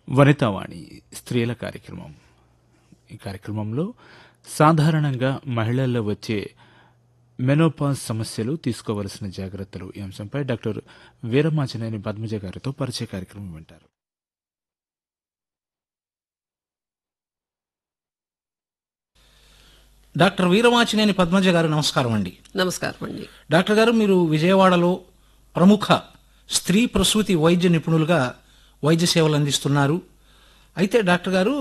వనితావాణి స్త్రీల కార్యక్రమం ఈ కార్యక్రమంలో సాధారణంగా మహిళల్లో వచ్చే మెనోపాజ్ సమస్యలు తీసుకోవలసిన జాగ్రత్తలు ఈ అంశంపై డాక్టర్ వీరమాచనేని పద్మజ గారితో పరిచయ కార్యక్రమం వింటారు డాక్టర్ వీరమాచినేని పద్మజ గారు నమస్కారం అండి నమస్కారం అండి డాక్టర్ గారు మీరు విజయవాడలో ప్రముఖ స్త్రీ ప్రసూతి వైద్య నిపుణులుగా వైద్య సేవలు అందిస్తున్నారు అయితే డాక్టర్ గారు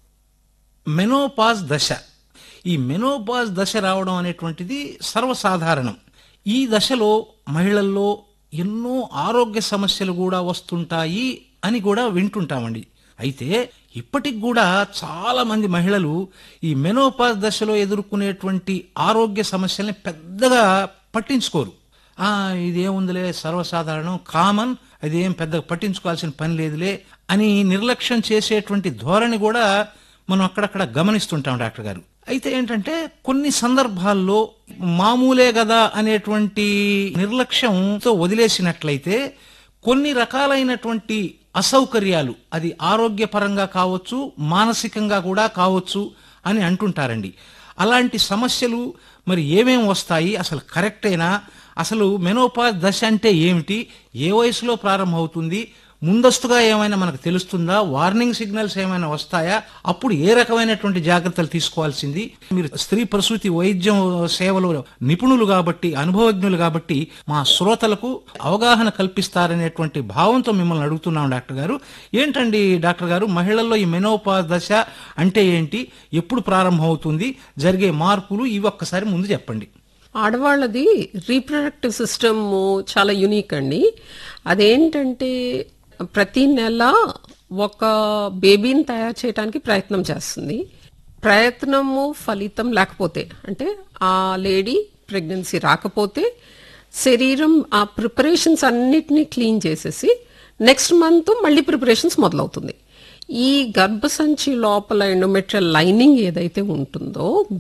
మెనోపాజ్ దశ ఈ మెనోపాజ్ దశ రావడం అనేటువంటిది సర్వసాధారణం ఈ దశలో మహిళల్లో ఎన్నో ఆరోగ్య సమస్యలు కూడా వస్తుంటాయి అని కూడా వింటుంటామండి అయితే ఇప్పటికి కూడా చాలా మంది మహిళలు ఈ మెనోపాజ్ దశలో ఎదుర్కొనేటువంటి ఆరోగ్య సమస్యల్ని పెద్దగా పట్టించుకోరు ఆ ఇదేముందిలే సర్వసాధారణం కామన్ అదేం పెద్దగా పట్టించుకోవాల్సిన పని లేదులే అని నిర్లక్ష్యం చేసేటువంటి ధోరణి కూడా మనం అక్కడక్కడ గమనిస్తుంటాం డాక్టర్ గారు అయితే ఏంటంటే కొన్ని సందర్భాల్లో మామూలే కదా అనేటువంటి నిర్లక్ష్యంతో వదిలేసినట్లయితే కొన్ని రకాలైనటువంటి అసౌకర్యాలు అది ఆరోగ్యపరంగా కావచ్చు మానసికంగా కూడా కావచ్చు అని అంటుంటారండి అలాంటి సమస్యలు మరి ఏమేం వస్తాయి అసలు కరెక్టేనా అసలు మెనోపాజ్ దశ అంటే ఏమిటి ఏ వయసులో ప్రారంభమవుతుంది ముందస్తుగా ఏమైనా మనకు తెలుస్తుందా వార్నింగ్ సిగ్నల్స్ ఏమైనా వస్తాయా అప్పుడు ఏ రకమైనటువంటి జాగ్రత్తలు తీసుకోవాల్సింది మీరు స్త్రీ ప్రసూతి వైద్యం సేవలు నిపుణులు కాబట్టి అనుభవజ్ఞులు కాబట్టి మా శ్రోతలకు అవగాహన కల్పిస్తారనేటువంటి భావంతో మిమ్మల్ని అడుగుతున్నాం డాక్టర్ గారు ఏంటండి డాక్టర్ గారు మహిళల్లో ఈ మెనోపాజ్ దశ అంటే ఏంటి ఎప్పుడు ప్రారంభమవుతుంది జరిగే మార్పులు ఇవి ఒక్కసారి ముందు చెప్పండి ఆడవాళ్ళది రీప్రొడక్టివ్ సిస్టమ్ చాలా యునిక్ అండి అదేంటంటే ప్రతి నెల ఒక బేబీని తయారు చేయడానికి ప్రయత్నం చేస్తుంది ప్రయత్నము ఫలితం లేకపోతే అంటే ఆ లేడీ ప్రెగ్నెన్సీ రాకపోతే శరీరం ఆ ప్రిపరేషన్స్ అన్నిటినీ క్లీన్ చేసేసి నెక్స్ట్ మంత్ మళ్ళీ ప్రిపరేషన్స్ మొదలవుతుంది ఈ గర్భసంచి లోపల ఎండోమెట్రియల్ లైనింగ్ ఏదైతే ఉంటుందో